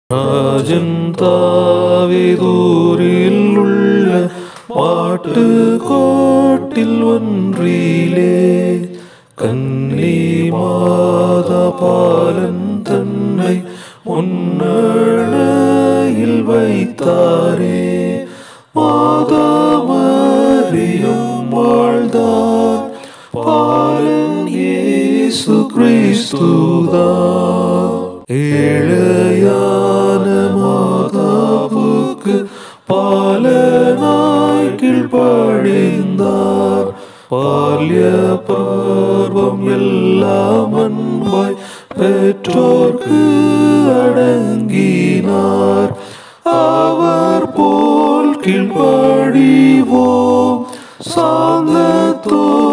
ராஜன் தாவிதூரில் உள்ள பாட்டு கோட்டில் ஒன்றிலே கன்னி மாதா பாலன் தன்னை முன்னணையில் வைத்தாரே மாதா மரியும் வாழ்ந்தார் பாலன் இயேசு கிறிஸ்துதான் ஏழையான மாதாவுக்கு பாலனாய் கீழ்ப்படிந்தார் பால்ய பருவம் எல்லாம் அன்பாய் பெற்றோர்க்கு அடங்கினார் அவர் போல் கீழ்ப்படிவோம் சாந்தத்தோ